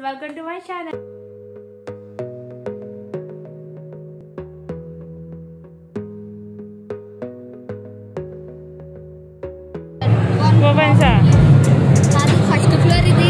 welcome to my channel open sir అది first floor ఇది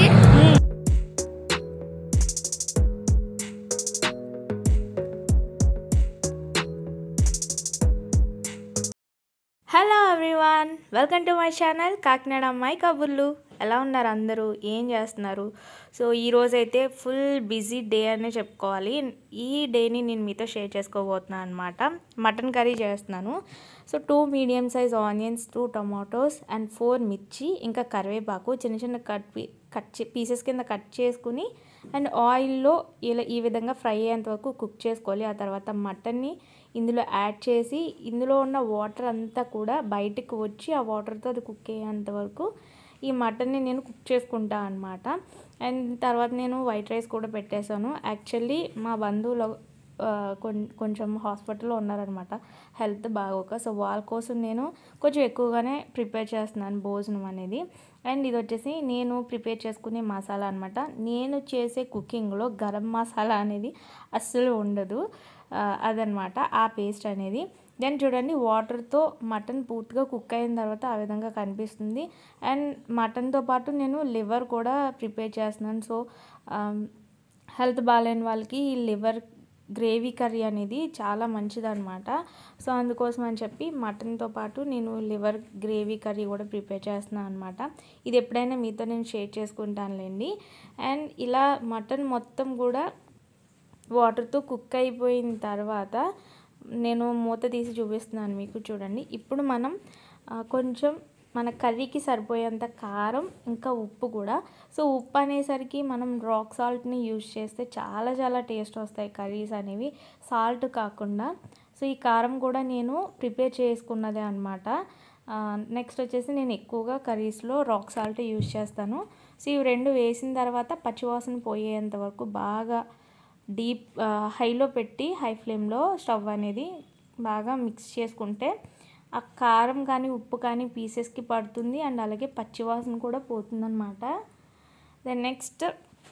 hello everyone welcome to my channel Kakinada అమ్మాయి కబుర్లు ఎలా ఉన్నారు అందరూ ఏం చేస్తున్నారు సో ఈరోజు అయితే ఫుల్ బిజీ డే అనే చెప్పుకోవాలి ఈ డేని నేను మీతో షేర్ చేసుకోబోతున్నాను అనమాట మటన్ కర్రీ చేస్తున్నాను so two medium size onions two tomatoes and four మిర్చి ఇంకా కరివేపాకు చిన్న చిన్న కట్ పీ కట్ పీసెస్ కింద కట్ చేసుకుని అండ్ ఆయిల్లో ఇలా ఈ విధంగా ఫ్రై అయ్యేంత వరకు కుక్ చేసుకోవాలి ఆ తర్వాత మటన్ని ఇందులో యాడ్ చేసి ఇందులో ఉన్న వాటర్ అంతా కూడా బయటకు వచ్చి ఆ వాటర్తో అది కుక్ అయ్యేంత వరకు ఈ మటన్ని నేను కుక్ చేసుకుంటా అనమాట అండ్ తర్వాత నేను వైట్ రైస్ కూడా పెట్టేశాను యాక్చువల్లీ మా బంధువులు ఆ, కొం- కొంచెం హాస్పిటల్లో ఉన్నారనమాట హెల్త్ బాగోక సో వాళ్ళ కోసం నేను కొంచెం ఎక్కువగానే ప్రిపేర్ చేస్తున్నాను భోజనం అనేది అండ్ ఇది వచ్చేసి నేను ప్రిపేర్ చేసుకునే మసాలా అనమాట నేను చేసే కుకింగ్లో గరం మసాలా అనేది అస్సలు ఉండదు ఆ, అదనమాట ఆ పేస్ట్ అనేది దెన్ చూడండి వాటర్తో మటన్ పూర్తిగా కుక్ అయిన తర్వాత ఆ విధంగా కనిపిస్తుంది అండ్ మటన్తో పాటు నేను లివర్ కూడా ప్రిపేర్ చేస్తున్నాను సో హెల్త్ బాగాలేని వాళ్ళకి ఈ లివర్ గ్రేవీ కర్రీ అనేది చాలా మంచిదన్నమాట సో అందుకోసం అని చెప్పి మటన్తో పాటు నేను లివర్ గ్రేవీ కర్రీ కూడా ప్రిపేర్ చేస్తున్నాను అనమాట ఇది ఎప్పుడైనా మీతో నేను షేర్ చేసుకుంటానులేండి అండ్ ఇలా మటన్ మొత్తం కూడా వాటర్తో కుక్ అయిపోయిన తర్వాత నేను మూత తీసి చూపిస్తున్నాను మీకు చూడండి ఇప్పుడు మనం ఆ, కొంచెం మన కర్రీకి సరిపోయేంత కారం ఇంకా ఉప్పు కూడా సో ఉప్పు అనేసరికి మనం రాక్ సాల్ట్ని యూజ్ చేస్తే చాలా చాలా టేస్ట్ వస్తాయి కర్రీస్ అనేవి సాల్ట్ కాకుండా సో ఈ కారం కూడా నేను ప్రిపేర్ చేసుకున్నదే అనమాట నెక్స్ట్ వచ్చేసి నేను ఎక్కువగా కర్రీస్లో రాక్ సాల్ట్ యూజ్ చేస్తాను సో ఇవి రెండు వేసిన తర్వాత పచ్చివాసన పోయేంత వరకు బాగా డీప్ హైలో పెట్టి హై ఫ్లేమ్లో స్టవ్ అనేది బాగా మిక్స్ చేసుకుంటే ఆ కారం కానీ ఉప్పు కానీ పీసెస్కి పడుతుంది అండ్ అలాగే పచ్చివాసన కూడా పోతుందన్నమాట దెన్ నెక్స్ట్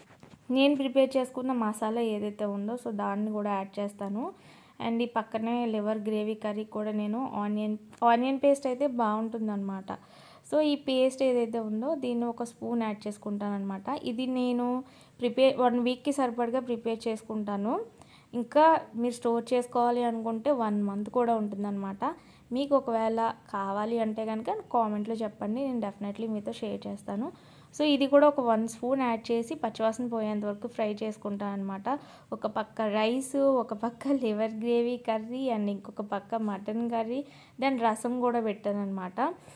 నేను ప్రిపేర్ చేసుకున్న మసాలా ఏదైతే ఉందో సో దాన్ని కూడా యాడ్ చేస్తాను అండ్ ఈ పక్కనే లివర్ గ్రేవీ కర్రీ కూడా నేను ఆనియన్ ఆనియన్ పేస్ట్ అయితే బాగుంటుందన్నమాట సో ఈ పేస్ట్ ఏదైతే ఉందో దీన్ని ఒక స్పూన్ యాడ్ చేసుకుంటాను అనమాట ఇది నేను ప్రిపేర్ వన్ వీక్కి సరిపడగా ప్రిపేర్ చేసుకుంటాను ఇంకా మీరు స్టోర్ చేసుకోవాలి అనుకుంటే వన్ మంత్ కూడా ఉంటుందన్నమాట మీకు ఒకవేళ కావాలి అంటే కనుక కామెంట్లో చెప్పండి నేను డెఫినెట్లీ మీతో షేర్ చేస్తాను సో ఇది కూడా ఒక వన్ స్పూన్ యాడ్ చేసి పచ్చివాసన పోయేంత వరకు ఫ్రై చేసుకుంటాను అనమాట ఒక పక్క రైస్ ఒక పక్క లివర్ గ్రేవీ కర్రీ అండ్ ఇంకొక పక్క మటన్ కర్రీ దెన్ రసం కూడా పెట్టాను అనమాట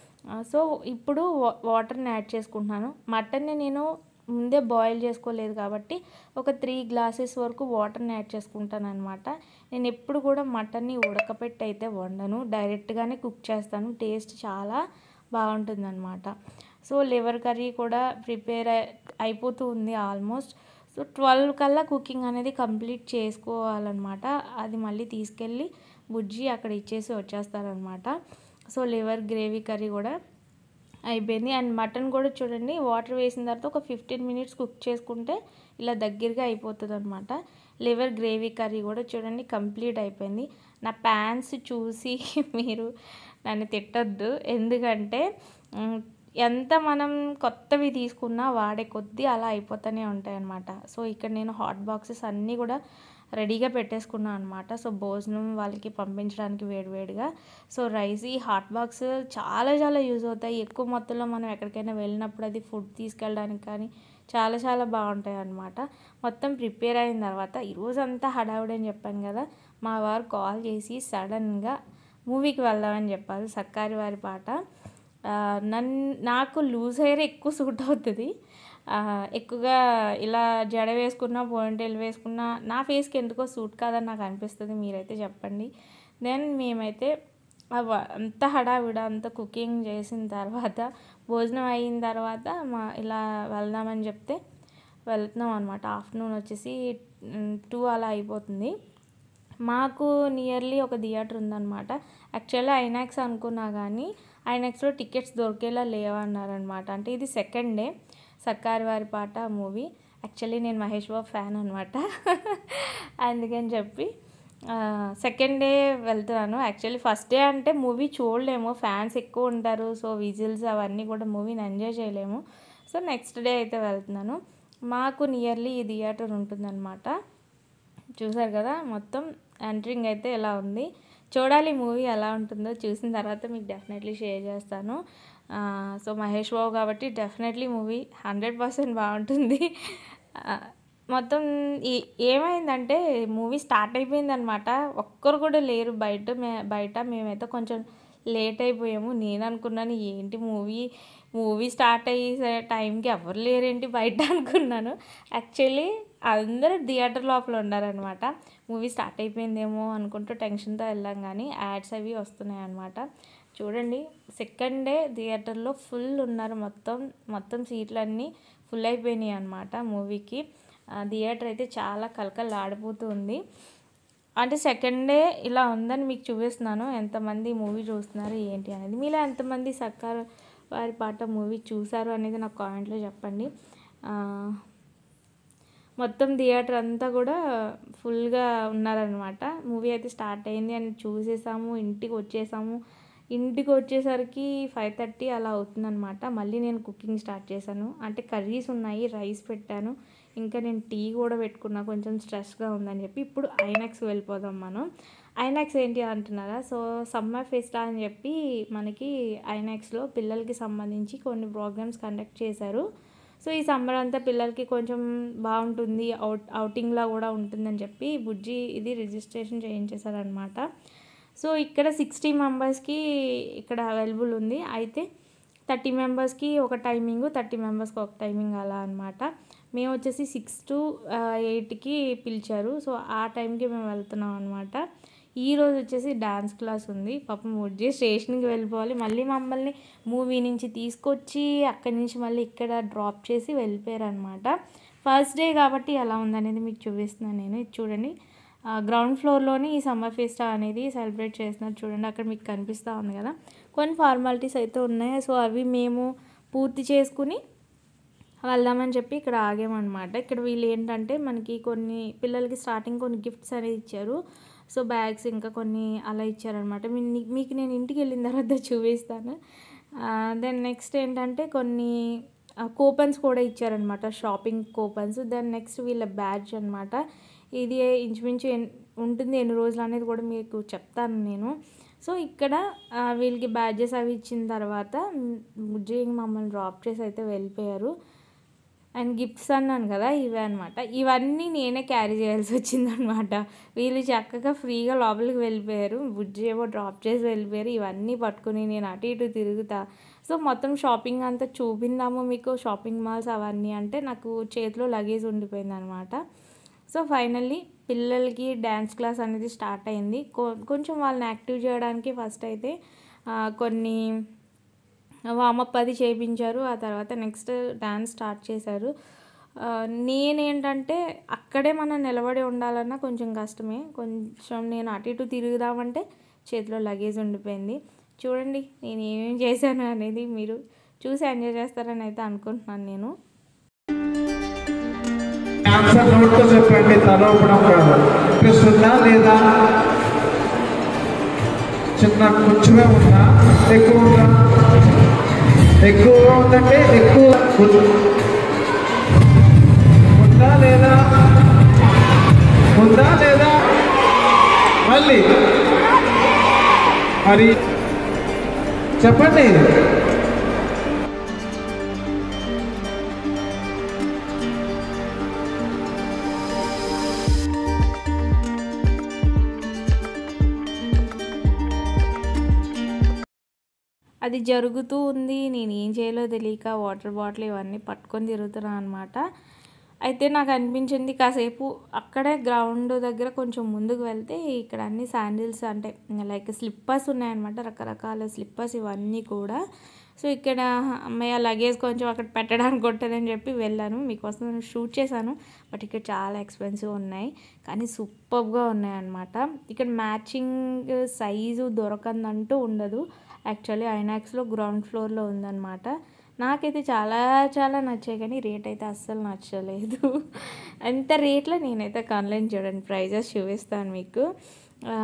సో ఇప్పుడు వా- వాటర్ని యాడ్ చేసుకుంటున్నాను మటన్ని నేను ముందే బాయిల్ చేసుకోలేదు కాబట్టి ఒక త్రీ గ్లాసెస్ వరకు వాటర్ని యాడ్ చేసుకుంటాను అనమాట నేను ఎప్పుడు కూడా మటన్ని ఉడకపెట్టి అయితే వండను డైరెక్ట్గానే కుక్ చేస్తాను టేస్ట్ చాలా బాగుంటుందన్నమాట సో లివర్ కర్రీ కూడా ప్రిపేర్ అయిపోతూ ఉంది ఆల్మోస్ట్ సో ట్వెల్వ్ కల్లా కుకింగ్ అనేది కంప్లీట్ చేసుకోవాలన్నమాట అది మళ్ళీ తీసుకెళ్ళి బుజ్జి అక్కడ ఇచ్చేసి వచ్చేస్తారనమాట సో లివర్ గ్రేవీ కర్రీ కూడా అయిపోయింది అండ్ మటన్ కూడా చూడండి వాటర్ వేసిన తర్వాత ఒక ఫిఫ్టీన్ మినిట్స్ కుక్ చేసుకుంటే ఇలా దగ్గరగా అయిపోతుంది అనమాట లివర్ గ్రేవీ కర్రీ కూడా చూడండి కంప్లీట్ అయిపోయింది నా ప్యాన్స్ చూసి మీరు నన్ను తిట్టొద్దు ఎందుకంటే మ్, ఎంత మనం కొత్తవి తీసుకున్నా వాడే కొద్దీ అలా అయిపోతూనే ఉంటాయి అనమాట సో ఇక్కడ నేను హాట్ బాక్సెస్ అన్నీ కూడా రెడీగా పెట్టేసుకున్నాను అనమాట సో భోజనం వాళ్ళకి పంపించడానికి వేడివేడిగా సో రైస్ ఈ హాట్ బాక్స్ చాలా చాలా యూజ్ అవుతాయి ఎక్కువ మొత్తంలో మనం ఎక్కడికైనా వెళ్ళినప్పుడు అది ఫుడ్ తీసుకెళ్ళడానికి కానీ చాలా చాలా బాగుంటాయి అనమాట మొత్తం ప్రిపేర్ అయిన తర్వాత ఈరోజు అంతా హడావుడి అని చెప్పాను కదా మా వారు కాల్ చేసి సడన్గా మూవీకి వెళ్దామని చెప్పారు సర్కారి వారి పాట నన్ను నాకు లూజ్ హెయిర్ ఎక్కువ సూట్ అవుతుంది ఆ, ఎక్కువగా ఇలా జడ వేసుకున్నా పోయింటైల్ వేసుకున్నా నా ఫేస్కి ఎందుకో సూట్ కాదని నాకు అనిపిస్తుంది మీరైతే చెప్పండి దెన్ మేమైతే అవ- అంత హడావిడ అంత కుకింగ్ చేసిన తర్వాత భోజనం అయిన తర్వాత మా ఇలా వెళ్దామని చెప్తే వెళ్తున్నాం అనమాట ఆఫ్టర్నూన్ వచ్చేసి టూ అలా అయిపోతుంది మాకు నియర్లీ ఒక థియేటర్ ఉందన్నమాట యాక్చువల్లీ ఐనాక్స్ అనుకున్నా కానీ ఐనాక్స్లో టికెట్స్ దొరికేలా లేవన్నారనమాట అంటే ఇది సెకండ్ డే సర్కారు వారి పాట మూవీ యాక్చువల్లీ నేను మహేష్ బాబు ఫ్యాన్ అనమాట అందుకని చెప్పి సెకండ్ డే వెళ్తున్నాను యాక్చువల్లీ ఫస్ట్ డే అంటే మూవీ చూడలేము ఫ్యాన్స్ ఎక్కువ ఉంటారు సో విజిల్స్ అవన్నీ కూడా మూవీని ఎంజాయ్ చేయలేము సో నెక్స్ట్ డే అయితే వెళ్తున్నాను మాకు నియర్లీ ఈ థియేటర్ ఉంటుందన్నమాట చూసారు కదా మొత్తం ఎంట్రింగ్ అయితే ఎలా ఉంది చూడాలి మూవీ ఎలా ఉంటుందో చూసిన తర్వాత మీకు డెఫినెట్లీ షేర్ చేస్తాను ఆ, సో మహేష్ బాబు కాబట్టి డెఫినెట్లీ మూవీ హండ్రెడ్ పర్సెంట్ బాగుంటుంది ఆ, మొత్తం ఈ ఏమైందంటే మూవీ స్టార్ట్ అయిపోయిందనమాట ఒక్కరు కూడా లేరు బయట మే బయట మేమైతే కొంచెం లేట్ అయిపోయాము నేను అనుకున్నాను ఏంటి మూవీ మూవీ స్టార్ట్ అయ్యే టైంకి ఎవరు లేరేంటి బయట అనుకున్నాను యాక్చువల్లీ అందరూ థియేటర్ లోపల ఉన్నారనమాట మూవీ స్టార్ట్ అయిపోయిందేమో అనుకుంటూ టెన్షన్తో వెళ్ళాం కానీ యాడ్స్ అవి వస్తున్నాయి అనమాట చూడండి సెకండ్ డే థియేటర్లో ఫుల్ ఉన్నారు మొత్తం మొత్తం సీట్లన్నీ ఫుల్ అయిపోయినాయి అనమాట మూవీకి ఆ, థియేటర్ అయితే చాలా కలకలాడిపోతూ ఉంది అంటే సెకండ్ డే ఇలా ఉందని మీకు చూపిస్తున్నాను ఎంతమంది మూవీ చూస్తున్నారు ఏంటి అనేది మీలో ఎంతమంది సర్కార్ వారి పాట మూవీ చూసారు అనేది నాకు కామెంట్లో చెప్పండి ఆ, మొత్తం థియేటర్ అంతా కూడా ఫుల్గా ఉన్నారనమాట మూవీ అయితే స్టార్ట్ అయింది అని చూసేసాము ఇంటికి వచ్చేసాము ఇంటికి వచ్చేసరికి ఫైవ్ థర్టీ అలా అవుతుందన్నమాట మళ్ళీ నేను కుకింగ్ స్టార్ట్ చేశాను అంటే కర్రీస్ ఉన్నాయి రైస్ పెట్టాను ఇంకా నేను టీ కూడా పెట్టుకున్నా కొంచెం స్ట్రెస్గా ఉందని చెప్పి ఇప్పుడు ఐనాక్స్ వెళ్ళిపోదాం మనం ఐనాక్స్ ఏంటి అంటున్నారా సో సమ్మర్ ఫెస్టా అని చెప్పి మనకి ఐనాక్స్లో పిల్లలకి సంబంధించి కొన్ని ప్రోగ్రామ్స్ కండక్ట్ చేశారు సో ఈ సమ్మర్ అంతా పిల్లలకి కొంచెం బాగుంటుంది అవుట్ అవుటింగ్లా కూడా ఉంటుందని చెప్పి బుజ్జి ఇది రిజిస్ట్రేషన్ చేయించేశారనమాట సో ఇక్కడ సిక్స్టీ మెంబర్స్కి ఇక్కడ అవైలబుల్ ఉంది అయితే థర్టీ మెంబర్స్కి ఒక టైమింగ్ థర్టీ మెంబర్స్కి ఒక టైమింగ్ అలా అనమాట మేము వచ్చేసి సిక్స్ టు ఎయిట్కి పిలిచారు సో ఆ టైంకి మేము వెళ్తున్నాం అనమాట ఈ రోజు వచ్చేసి డాన్స్ క్లాస్ ఉంది పాపం ముడ్జి స్టేషన్కి వెళ్ళిపోవాలి మళ్ళీ మమ్మల్ని మూవీ నుంచి తీసుకొచ్చి అక్కడి నుంచి మళ్ళీ ఇక్కడ డ్రాప్ చేసి వెళ్ళిపోయారు అనమాట ఫస్ట్ డే కాబట్టి ఎలా ఉందనేది మీకు చూపిస్తున్నాను నేను ఇది చూడండి గ్రౌండ్ ఫ్లోర్లోని ఈ సమ్మర్ ఫెస్టా అనేది సెలబ్రేట్ చేస్తున్నారు చూడండి అక్కడ మీకు కనిపిస్తూ ఉంది కదా కొన్ని ఫార్మాలిటీస్ అయితే ఉన్నాయి సో అవి మేము పూర్తి చేసుకుని వెళ్దామని చెప్పి ఇక్కడ ఆగామన్నమాట ఇక్కడ వీళ్ళు ఏంటంటే మనకి కొన్ని పిల్లలకి స్టార్టింగ్ కొన్ని గిఫ్ట్స్ అనేది ఇచ్చారు సో బ్యాగ్స్ ఇంకా కొన్ని అలా ఇచ్చారనమాట మీ- మీకు నేను ఇంటికి వెళ్ళిన తర్వాత చూపిస్తాను దెన్ నెక్స్ట్ ఏంటంటే కొన్ని కూపన్స్ కూడా ఇచ్చారనమాట షాపింగ్ కూపన్స్ దెన్ నెక్స్ట్ వీళ్ళ బ్యాడ్జ్ అనమాట ఇది ఇంచుమించు ఎన్- ఉంటుంది ఎన్ని రోజులు అనేది కూడా మీకు చెప్తాను నేను సో ఇక్కడ ఆ, వీళ్ళకి బ్యాడ్జెస్ అవి ఇచ్చిన తర్వాత బుజ్జి మమ్మల్ని డ్రాప్ చేసి అయితే వెళ్ళిపోయారు అండ్ గిఫ్ట్స్ అన్నాను కదా ఇవే అనమాట ఇవన్నీ నేనే క్యారీ చేయాల్సి వచ్చిందనమాట వీళ్ళు చక్కగా ఫ్రీగా లోపలికి వెళ్ళిపోయారు బుజ్జి ఏమో డ్రాప్ చేసి వెళ్ళిపోయారు ఇవన్నీ పట్టుకుని నేను అటు ఇటు తిరుగుతా సో మొత్తం షాపింగ్ అంతా చూపిందాము మీకు షాపింగ్ మాల్స్ అవన్నీ అంటే నాకు చేతిలో లగేజ్ ఉండిపోయింది అనమాట సో ఫైనల్లీ పిల్లలకి డ్యాన్స్ క్లాస్ అనేది స్టార్ట్ అయింది కొ- కొంచెం వాళ్ళని యాక్టివ్ చేయడానికి ఫస్ట్ అయితే ఆ, కొన్ని వామప్ అది చేయించారు ఆ తర్వాత నెక్స్ట్ డ్యాన్స్ స్టార్ట్ చేశారు ఆ, నేనేంటంటే అక్కడే మనం నిలబడి ఉండాలన్నా కొంచెం కష్టమే కొంచెం నేను అటు ఇటు తిరుగుదామంటే చేతిలో లగేజ్ ఉండిపోయింది చూడండి నేను ఏమేమి చేశాను అనేది మీరు చూసి ఎంజాయ్ చేస్తారని అయితే అనుకుంటున్నాను నేను ఆన్సర్ నోట్తో చెప్పండి తలవపడం కాదు ఇంట్రెస్ట్ ఉందా లేదా చిన్న కొంచెమే ఉందా ఎక్కువ ఉందా ఎక్కువగా ఉందంటే ఎక్కువ ఉం- ఉందా లేదా ఉందా లేదా మళ్ళీ మరి చెప్పండి అది జరుగుతూ ఉంది నేను ఏం చేయాలో తెలియక వాటర్ బాటిల్ ఇవన్నీ పట్టుకొని తిరుగుతున్నాను అనమాట అయితే నాకు అనిపించింది కాసేపు అక్కడే గ్రౌండ్ దగ్గర కొంచెం ముందుకు వెళ్తే ఇక్కడ అన్ని శాండిల్స్ అంటే లైక్ స్లిప్పర్స్ ఉన్నాయన్నమాట రకరకాల స్లిప్పర్స్ ఇవన్నీ కూడా సో ఇక్కడ అమ్మయ్య లగేజ్ కొంచెం అక్కడ పెట్టడానికి ఉంటుందని చెప్పి వెళ్ళాను మీకోసం షూట్ చేశాను బట్ ఇక్కడ చాలా ఎక్స్పెన్సివ్ ఉన్నాయి కానీ సూపర్గా ఉన్నాయి అన్నమాట ఇక్కడ మ్యాచింగ్ సైజు దొరకందంటూ ఉండదు యాక్చువల్లీ ఐనాక్స్లో గ్రౌండ్ ఫ్లోర్లో ఉందన్నమాట నాకైతే చాలా చాలా నచ్చాయి కానీ రేట్ అయితే అస్సలు నచ్చలేదు అంత రేట్లో నేనైతే ఆన్లైన్ చూడండి ప్రైజెస్ చూపిస్తాను మీకు ఆ,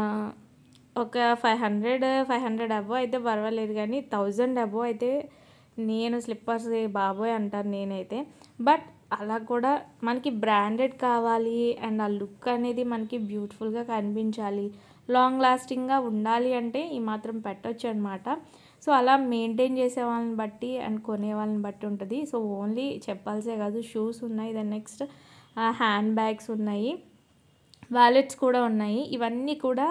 ఒక ఫైవ్ హండ్రెడ్ ఫైవ్ హండ్రెడ్ అబో అయితే పర్వాలేదు కానీ థౌజండ్ అబో అయితే నేను స్లిప్పర్స్ బాబోయ్ అంటాను నేనైతే బట్ అలా కూడా మనకి బ్రాండెడ్ కావాలి అండ్ ఆ లుక్ అనేది మనకి బ్యూటిఫుల్గా కనిపించాలి లాంగ్ లాస్టింగ్గా ఉండాలి అంటే ఈ మాత్రం పెట్టొచ్చు అనమాట సో అలా మెయింటైన్ చేసే వాళ్ళని బట్టి అండ్ కొనే వాళ్ళని బట్టి ఉంటుంది సో ఓన్లీ చెప్పాల్సే కాదు షూస్ ఉన్నాయి దెన్ నెక్స్ట్ హ్యాండ్ బ్యాగ్స్ ఉన్నాయి వ్యాలెట్స్ కూడా ఉన్నాయి ఇవన్నీ కూడా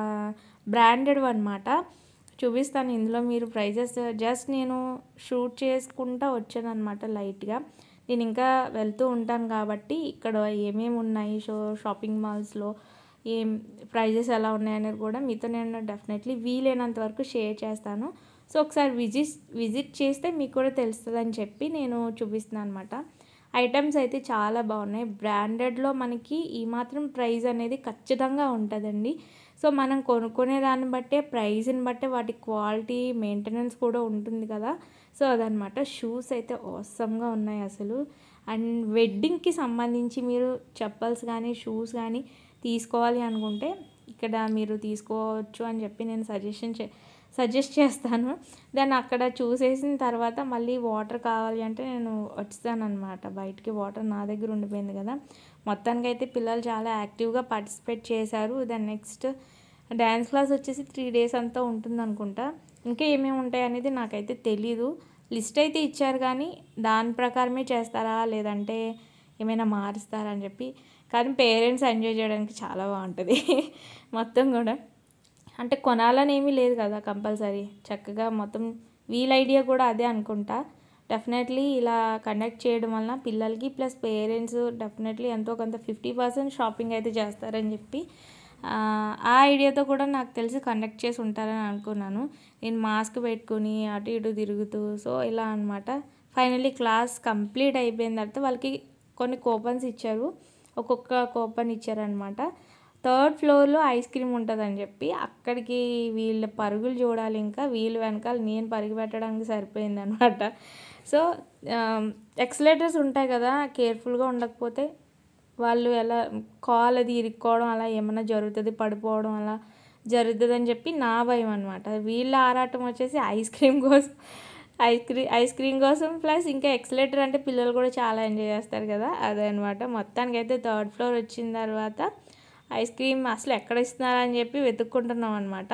బ్రాండెడ్ అనమాట చూపిస్తాను ఇందులో మీరు ప్రైజెస్ జస్ట్ నేను షూట్ చేసుకుంటా వచ్చాను అనమాట లైట్గా నేను ఇంకా వెళ్తూ ఉంటాను కాబట్టి ఇక్కడ ఏమేమి ఉన్నాయి షో షాపింగ్ మాల్స్లో ఏం ప్రైజెస్ ఎలా ఉన్నాయనేది కూడా మీతో నేను డెఫినెట్లీ వీలైనంత వరకు షేర్ చేస్తాను సో ఒకసారి విజిట్ విజిట్ చేస్తే మీకు కూడా తెలుస్తుందని చెప్పి నేను చూపిస్తున్నాను అనమాట ఐటమ్స్ అయితే చాలా బాగున్నాయి బ్రాండెడ్లో మనకి ఈ మాత్రం ప్రైస్ అనేది ఖచ్చితంగా ఉంటుందండి సో మనం కొనుక్కునే దాన్ని బట్టే ప్రైస్ని బట్టే వాటి క్వాలిటీ మెయింటెనెన్స్ కూడా ఉంటుంది కదా సో అదనమాట షూస్ అయితే అవసరంగా ఉన్నాయి అసలు అండ్ వెడ్డింగ్కి సంబంధించి మీరు చెప్పల్స్ కానీ షూస్ కానీ తీసుకోవాలి అనుకుంటే ఇక్కడ మీరు తీసుకోవచ్చు అని చెప్పి నేను సజెషన్ చే సజెస్ట్ చేస్తాను దాన్ని అక్కడ చూసేసిన తర్వాత మళ్ళీ వాటర్ కావాలి అంటే నేను వచ్చాను అనమాట బయటికి వాటర్ నా దగ్గర ఉండిపోయింది కదా మొత్తానికి అయితే పిల్లలు చాలా యాక్టివ్గా పార్టిసిపేట్ చేశారు దాని నెక్స్ట్ డ్యాన్స్ క్లాస్ వచ్చేసి త్రీ డేస్ అంతా ఉంటుంది అనుకుంటా ఇంకా ఏమేమి ఉంటాయి అనేది నాకైతే తెలీదు లిస్ట్ అయితే ఇచ్చారు కానీ దాని ప్రకారమే చేస్తారా లేదంటే ఏమైనా మారుస్తారా అని చెప్పి కానీ పేరెంట్స్ ఎంజాయ్ చేయడానికి చాలా బాగుంటుంది మొత్తం కూడా అంటే కొనాలని ఏమీ లేదు కదా కంపల్సరీ చక్కగా మొత్తం వీల్ ఐడియా కూడా అదే అనుకుంటా డెఫినెట్లీ ఇలా కండక్ట్ చేయడం వలన పిల్లలకి ప్లస్ పేరెంట్స్ డెఫినెట్లీ ఎంతో కొంత ఫిఫ్టీ పర్సెంట్ షాపింగ్ అయితే చేస్తారని చెప్పి ఆ ఆ ఐడియాతో కూడా నాకు తెలిసి కండక్ట్ చేసి ఉంటారని అనుకున్నాను నేను మాస్క్ పెట్టుకుని అటు ఇటు తిరుగుతూ సో ఇలా అనమాట ఫైనల్లీ క్లాస్ కంప్లీట్ అయిపోయిన తర్వాత వాళ్ళకి కొన్ని కూపన్స్ ఇచ్చారు ఒక్కొక్క కూపన్ ఇచ్చారనమాట థర్డ్ ఫ్లోర్లో ఐస్ క్రీమ్ ఉంటుందని చెప్పి అక్కడికి వీళ్ళ పరుగులు చూడాలి ఇంకా వీళ్ళు వెనకాల నేను పరుగు పెట్టడానికి సరిపోయింది అనమాట సో ఎక్సలేటర్స్ ఉంటాయి కదా కేర్ఫుల్గా ఉండకపోతే వాళ్ళు ఎలా కాల్ అది ఇరుక్కోవడం అలా ఏమైనా జరుగుతుంది పడిపోవడం అలా జరుగుతుంది అని చెప్పి నా భయం అనమాట వీళ్ళ ఆరాటం వచ్చేసి ఐస్ క్రీమ్ కోసం ఐస్ క్రీమ్ ఐస్ క్రీమ్ కోసం ప్లస్ ఇంకా ఎక్సలేటర్ అంటే పిల్లలు కూడా చాలా ఎంజాయ్ చేస్తారు కదా అదే అనమాట మొత్తానికి అయితే థర్డ్ ఫ్లోర్ వచ్చిన తర్వాత ఐస్ క్రీమ్ అసలు ఎక్కడ ఇస్తున్నారని చెప్పి వెతుక్కుంటున్నాం అనమాట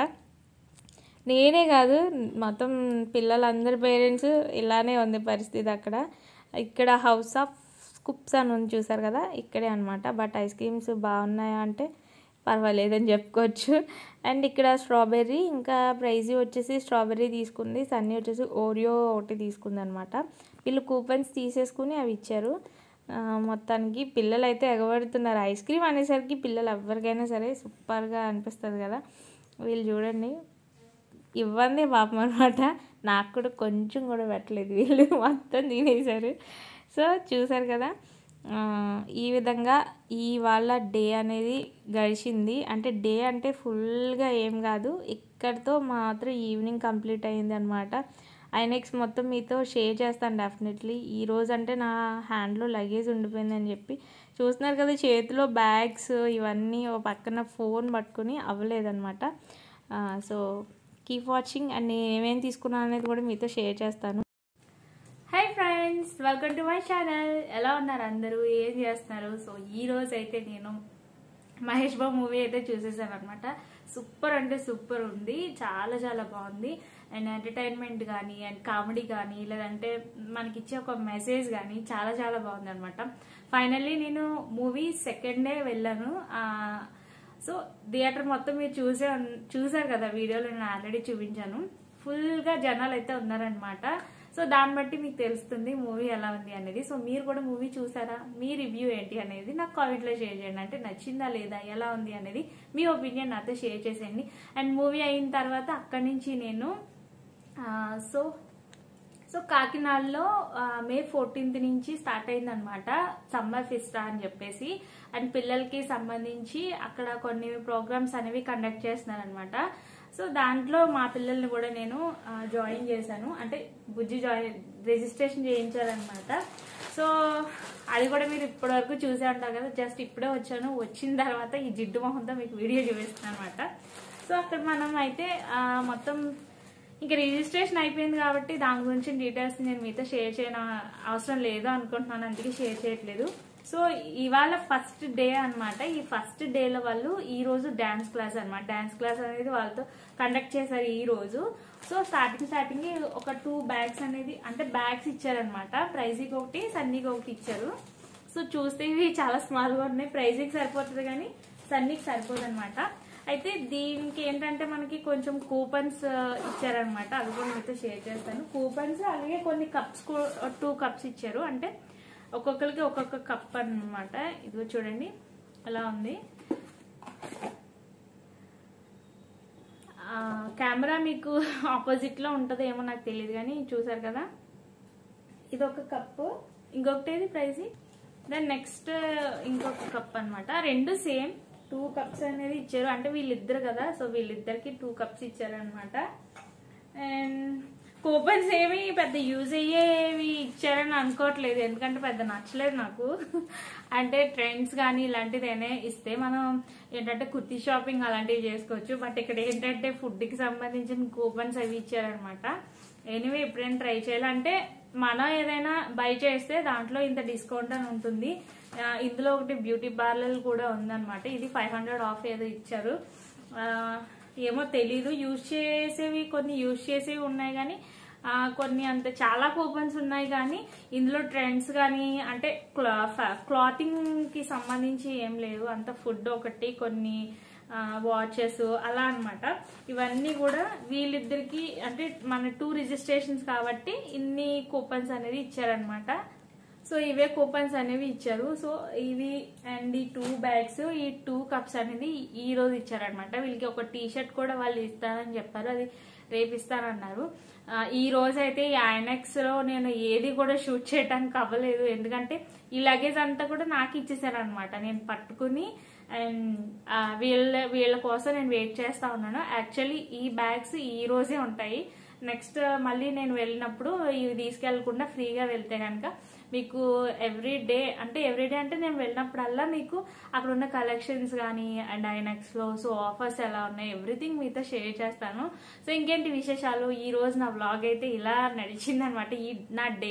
నేనే కాదు మొత్తం పిల్లలందరి పేరెంట్స్ ఇలానే ఉంది పరిస్థితి అక్కడ ఇక్కడ హౌస్ ఆఫ్ స్కూప్స్ అని ఉంది చూసారు కదా ఇక్కడే అనమాట బట్ ఐస్ క్రీమ్స్ బాగున్నాయా అంటే పర్వాలేదని చెప్పుకోవచ్చు అండ్ ఇక్కడ స్ట్రాబెర్రీ ఇంకా ప్రైజీ వచ్చేసి స్ట్రాబెర్రీ తీసుకుంది సన్నీ వచ్చేసి ఓరియో ఒకటి తీసుకుంది అనమాట వీళ్ళు కూపన్స్ తీసేసుకుని అవి ఇచ్చారు ఆ, మొత్తానికి పిల్లలు అయితే ఎగబడుతున్నారు ఐస్ క్రీమ్ అనేసరికి పిల్లలు ఎవరికైనా సరే సూపర్గా అనిపిస్తుంది కదా వీళ్ళు చూడండి ఇవ్వండి పాపం అనమాట నాకు కూడా కొంచెం కూడా పెట్టలేదు వీళ్ళు మొత్తం తినేశారు సో చూసారు కదా ఆ, ఈ విధంగా ఈ వాళ్ళ డే అనేది గడిచింది అంటే డే అంటే ఫుల్గా ఏం కాదు ఇక్కడితో మాత్రం ఈవినింగ్ కంప్లీట్ అయింది అనమాట ఐనెక్స్ మొత్తం మీతో షేర్ చేస్తాను డెఫినెట్లీ ఈ రోజు అంటే నా హ్యాండ్లో లగేజ్ ఉండిపోయిందని చెప్పి చూస్తున్నారు కదా చేతిలో బ్యాగ్స్ ఇవన్నీ ఓ పక్కన ఫోన్ పట్టుకుని అవ్వలేదన్నమాట సో కీప్ వాచింగ్ అండ్ నేను ఏమేమి తీసుకున్నాను అనేది కూడా మీతో షేర్ చేస్తాను hi friends welcome to my channel ఎలా ఉన్నారు అందరూ ఏం చేస్తున్నారు సో ఈ రోజు అయితే నేను మహేష్ బాబు మూవీ అయితే చూసేసాను అనమాట సూపర్ అంటే సూపర్ ఉంది చాలా చాలా బాగుంది అండ్ ఎంటర్టైన్మెంట్ కానీ అండ్ కామెడీ కానీ లేదంటే మనకి ఇచ్చే ఒక మెసేజ్ కానీ చాలా చాలా బాగుంది అనమాట ఫైనల్లీ నేను మూవీ సెకండ్ డే వెళ్ళాను ఆ, సో థియేటర్ మొత్తం మీరు చూసే చూసారు కదా వీడియోలో నేను ఆల్రెడీ చూపించాను ఫుల్గా జనాలు అయితే ఉన్నారనమాట సో దాన్ని బట్టి మీకు తెలుస్తుంది మూవీ ఎలా ఉంది అనేది సో మీరు కూడా మూవీ చూసారా మీ రివ్యూ ఏంటి అనేది నాకు కామెంట్లో షేర్ చేయండి అంటే నచ్చిందా లేదా ఎలా ఉంది అనేది మీ ఒపీనియన్ నాతో షేర్ చేసేయండి అండ్ మూవీ అయిన తర్వాత అక్కడి నుంచి నేను ఆ, సో సో కాకినాడలో ఆ, మే ఫోర్టీన్త్ నుంచి స్టార్ట్ అయిందనమాట సమ్మర్ ఫిస్టా అని చెప్పేసి అండ్ పిల్లలకి సంబంధించి అక్కడ కొన్ని ప్రోగ్రామ్స్ అనేవి కండక్ట్ చేస్తున్నారనమాట సో దాంట్లో మా పిల్లల్ని కూడా నేను ఆ, జాయిన్ చేశాను అంటే బుజ్జి జాయిన్ రిజిస్ట్రేషన్ చేయించాలన్నమాట సో అది కూడా మీరు ఇప్పటివరకు చూసే ఉంటారు కదా జస్ట్ ఇప్పుడే వచ్చాను వచ్చిన తర్వాత ఈ జిడ్డు మొహంతో మీకు వీడియో చూపిస్తాను అనమాట సో అక్కడ మనం అయితే ఆ, మొత్తం ఇంకా రిజిస్ట్రేషన్ అయిపోయింది కాబట్టి దాని గురించి డీటెయిల్స్ నేను మీతో షేర్ చేయడం అవసరం లేదు అనుకుంటున్నాను అందుకే షేర్ చేయట్లేదు సో ఇవాళ ఫస్ట్ డే అన్నమాట ఈ ఫస్ట్ డేలో వాళ్ళు ఈ రోజు డాన్స్ క్లాస్ అన్నమాట డాన్స్ క్లాస్ అనేది వాళ్ళతో కండక్ట్ చేశారు ఈ రోజు సో స్టార్టింగ్ స్టార్టింగ్ ఒక టూ బ్యాగ్స్ అనేది అంటే బ్యాగ్స్ ఇచ్చారనమాట ప్రైజీకి ఒకటి సన్నీకి ఒకటి ఇచ్చారు సో చూస్తే ఇవి చాలా స్మాల్గా ఉన్నాయి ప్రైజీకి సరిపోతుంది కానీ సన్నీకి సరిపోదు అనమాట అయితే దీనికి ఏంటంటే మనకి కొంచెం కూపన్స్ ఇచ్చారనమాట అది కూడా మీతో షేర్ చేస్తాను కూపన్స్ అలాగే కొన్ని కప్స్ టూ కప్స్ ఇచ్చారు అంటే ఒక్కొక్కరికి ఒక్కొక్క కప్ అన్నమాట ఇదిగో చూడండి అలా ఉంది ఆ, కెమెరా మీకు ఆపోజిట్ లో ఉంటుందో ఏమో నాకు తెలియదు కానీ చూసారు కదా ఇది ఒక కప్పు ఇంకొకటి ఏది ప్రైజ్ దెన్ నెక్స్ట్ ఇంకొక కప్ అన్నమాట రెండు సేమ్ టూ కప్స్ అనేది ఇచ్చారు అంటే వీళ్ళిద్దరు కదా సో వీళ్ళిద్దరికి టూ కప్స్ ఇచ్చారనమాట అండ్ కూపన్స్ ఏమి పెద్ద యూజ్ అయ్యేవి ఇచ్చారని అనుకోవట్లేదు ఎందుకంటే పెద్ద నచ్చలేదు నాకు అంటే ట్రెండ్స్ కానీ ఇలాంటిదేనే ఇస్తే మనం ఏంటంటే కుర్తీ షాపింగ్ అలాంటివి చేసుకోవచ్చు బట్ ఇక్కడ ఏంటంటే ఫుడ్కి సంబంధించిన కూపన్స్ అవి ఇచ్చారనమాట ఎనీవే ఎప్పుడైనా ట్రై చేయాలంటే మనం ఏదైనా బై చేస్తే దాంట్లో ఇంత డిస్కౌంట్ అని ఉంటుంది ఆ, ఇందులో ఒకటి బ్యూటీ పార్లర్ కూడా ఉందన్నమాట ఇది ఫైవ్ హండ్రెడ్ ఆఫ్ ఏదో ఇచ్చారు ఆ, ఏమో తెలీదు యూజ్ చేసేవి కొన్ని యూజ్ చేసేవి ఉన్నాయి కానీ ఆ, కొన్ని అంత చాలా కూపన్స్ ఉన్నాయి కానీ ఇందులో ట్రెండ్స్ కానీ అంటే క్లాతింగ్ కి సంబంధించి ఏం లేవు అంత ఫుడ్ ఒకటి కొన్ని వాచెస్ అలా అన్నమాట ఇవన్నీ కూడా వీళ్ళిద్దరికి అంటే మన టూ రిజిస్ట్రేషన్స్ కాబట్టి ఇన్ని కూపన్స్ అనేది ఇచ్చారనమాట సో ఇవే కూపన్స్ అనేవి ఇచ్చారు సో ఇవి అండ్ ఈ టూ బ్యాగ్స్ ఈ టూ కప్స్ అనేది ఈ రోజు ఇచ్చారనమాట వీళ్ళకి ఒక టీ షర్ట్ కూడా వాళ్ళు ఇస్తారని చెప్పారు అది రేపు ఇస్తారన్నారు ఆ, ఈ రోజు అయితే ఈ ఐనెక్స్ లో నేను ఏది కూడా షూట్ చేయడానికి అవ్వలేదు ఎందుకంటే ఈ లగేజ్ అంతా కూడా నాకు ఇచ్చేసారనమాట నేను పట్టుకుని అండ్ వీళ్ళ వీళ్ళ కోసం నేను వెయిట్ చేస్తా ఉన్నాను యాక్చువల్లీ ఈ బ్యాగ్స్ ఈ రోజే ఉంటాయి నెక్స్ట్ మళ్ళీ నేను వెళ్ళినప్పుడు ఇవి తీసుకెళ్లకుండా ఫ్రీగా వెళ్తే కనుక మీకు ఎవ్రీ డే అంటే ఎవ్రీ డే అంటే నేను వెళ్ళినప్పుడల్లా మీకు అక్కడ ఉన్న కలెక్షన్స్ కానీ అండ్ ఐనక్స్ లో సో ఆఫర్స్ ఎలా ఉన్నాయి ఎవ్రీథింగ్ మీతో షేర్ చేస్తాను సో ఇంకేంటి విశేషాలు ఈ రోజు నా వ్లాగ్ అయితే ఇలా నడిచిందనమాట ఈ నా డే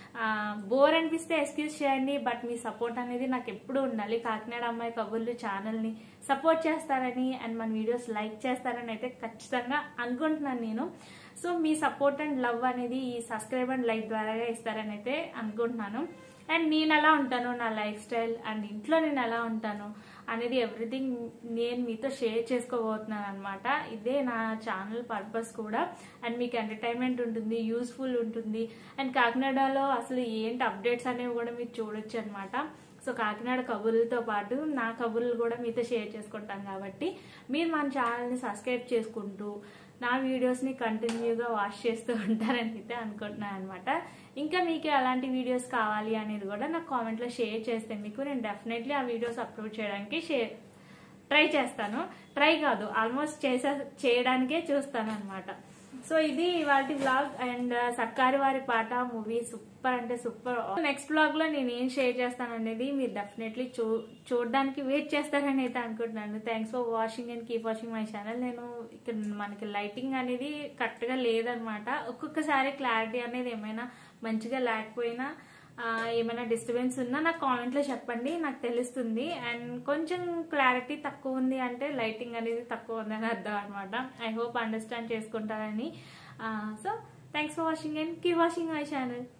బోర్ అనిపిస్తే ఎక్స్క్యూజ్ చేయండి బట్ మీ సపోర్ట్ అనేది నాకు ఎప్పుడు ఉండాలి కాకినాడ అమ్మాయి కబుర్లు ఛానల్ని సపోర్ట్ చేస్తారని అండ్ మన వీడియోస్ లైక్ చేస్తారని అయితే ఖచ్చితంగా అనుకుంటున్నాను నేను సో మీ సపోర్ట్ అండ్ లవ్ అనేది ఈ సబ్స్క్రైబ్ అండ్ లైక్ ద్వారా ఇస్తారని అయితే అనుకుంటున్నాను అండ్ నేను ఎలా ఉంటాను నా లైఫ్ స్టైల్ అండ్ ఇంట్లో నేను ఎలా ఉంటాను అనేది ఎవ్రీథింగ్ నేను మీతో షేర్ చేసుకోబోతున్నాను అనమాట ఇదే నా ఛానల్ పర్పస్ కూడా అండ్ మీకు ఎంటర్టైన్మెంట్ ఉంటుంది యూస్ఫుల్ ఉంటుంది అండ్ కాకినాడలో అసలు ఏంటి అప్డేట్స్ అనేవి కూడా మీరు చూడొచ్చు అనమాట సో కాకినాడ కబుర్లతో పాటు నా కబుర్లు కూడా మీతో షేర్ చేసుకుంటాం కాబట్టి మీరు మన ఛానల్ని సబ్స్క్రైబ్ చేసుకుంటూ నా వీడియోస్ని కంటిన్యూగా వాచ్ చేస్తూ ఉంటారని అయితే అనుకుంటున్నాను అనమాట ఇంకా మీకు ఎలాంటి వీడియోస్ కావాలి అనేది కూడా నాకు కామెంట్లో షేర్ చేస్తే మీకు నేను డెఫినెట్లీ ఆ వీడియోస్ అప్లోడ్ చేయడానికి షేర్ ట్రై చేస్తాను ట్రై కాదు ఆల్మోస్ట్ చేసే చేయడానికే చూస్తాను అనమాట సో ఇది వాటి blog and Sarkari Vaari Paata movie super అంటే సూపర్ నెక్స్ట్ బ్లాగ్ లో నేను ఏం షేర్ చేస్తాను అనేది మీరు డెఫినెట్లీ చూ చూడడానికి వెయిట్ చేస్తారని అయితే అనుకుంటున్నాను thanks for watching and keep watching my channel నేను ఇక్కడ మనకి లైటింగ్ అనేది కరెక్ట్ గా లేదనమాట ఒక్కొక్కసారి క్లారిటీ అనేది ఏమైనా మంచిగా లేకపోయినా ఆ, ఏమైనా డిస్టర్బెన్స్ ఉన్నా నాకు కామెంట్లో చెప్పండి నాకు తెలుస్తుంది అండ్ కొంచెం క్లారిటీ తక్కువ ఉంది అంటే లైటింగ్ అనేది తక్కువ ఉందని అర్థం అనమాట ఐ హోప్ అండర్స్టాండ్ చేసుకుంటారని so thanks for watching and keep watching my channel